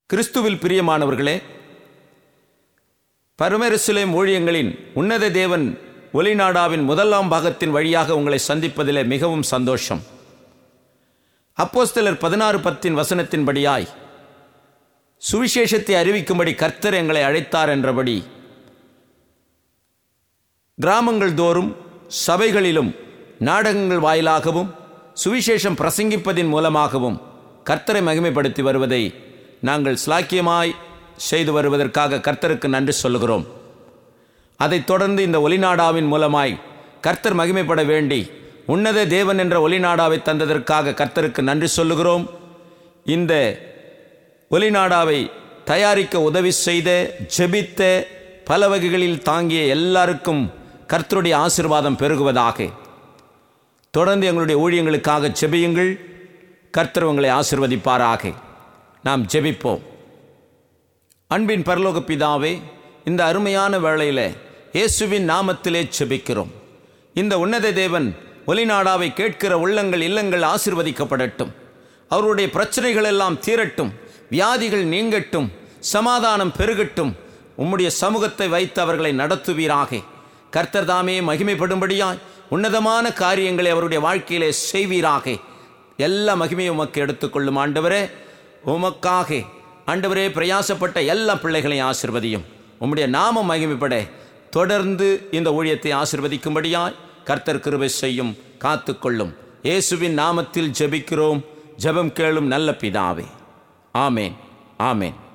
கிறிஸ்துவில் பிரியமானவர்களே பரமரிசுலேம் ஊழியங்களின் உன்னத தேவன் ஒலிநாடாவின் முதலாம் பாகத்தின் வழியாக உங்களை சந்திப்பதிலே மிகவும் சந்தோஷம் அப்போஸ்தலர் பதினாறு பத்தின் வசனத்தின்படியாய் சுவிசேஷத்தை அறிவிக்கும்படி கர்த்தர் எங்களை அழைத்தார் என்றபடி கிராமங்கள் தோறும் சபைகளிலும் நாடகங்கள் வாயிலாகவும் சுவிசேஷம் பிரசங்கிப்பதின் மூலமாகவும் கர்த்தரை மகிமைப்படுத்தி வருவதை நாங்கள் ஸ்லாக்கியமாய் செய்து வருவதற்காக கர்த்தருக்கு நன்றி சொல்லுகிறோம் அதைத் தொடர்ந்து இந்த ஒலிநாடாவின் மூலமாய் கர்த்தர் மகிமைப்பட வேண்டி உன்னத தேவன் என்ற ஒலிநாடாவை தந்ததற்காக கர்த்தருக்கு நன்றி சொல்லுகிறோம் இந்த ஒலிநாடாவை தயாரிக்க உதவி செய்த ஜெபித்த பல வகைகளில் தாங்கிய எல்லாருக்கும் கர்த்தருடைய ஆசிர்வாதம் பெருகுவதாக தொடர்ந்து எங்களுடைய ஊழியங்களுக்காக ஜெபியுங்கள் கர்த்தர் உங்களை ஆசிர்வதிப்பாராக நாம் ஜெபிப்போம் அன்பின் பரலோக பிதாவே இந்த அருமையான வேளையில் இயேசுவின் நாமத்திலே ஜெபிக்கிறோம் இந்த உன்னத தேவன் ஒலிநாடாவை கேட்கிற உள்ளங்கள் இல்லங்கள் ஆசிர்வதிக்கப்படட்டும் அவருடைய பிரச்சனைகள் எல்லாம் தீரட்டும் வியாதிகள் நீங்கட்டும் சமாதானம் பெருகட்டும் உம்முடைய சமூகத்தை வைத்து அவர்களை நடத்துவீராக கர்த்தர் தாமே மகிமைப்படும்படியாய் உன்னதமான காரியங்களை அவருடைய வாழ்க்கையிலே செய்வீராக எல்லா மகிமையும் உமக்கு எடுத்துக்கொள்ளும் ஆண்டவரே உமக்காக ஆண்டவரே பிரயாசப்பட்ட எல்லா பிள்ளைகளையும் ஆசிர்வதியும் உம்முடைய நாமம் மகிமைப்பட தொடர்ந்து இந்த ஊழியத்தை ஆசிர்வதிக்கும்படியாய் கர்த்தர் கிருபை செய்யும் காத்துக்கொள்ளும் இயேசுவின் நாமத்தில் ஜெபிக்கிறோம் ஜெபம் கேளும் நல்ல பிதாவே ஆமேன் ஆமேன்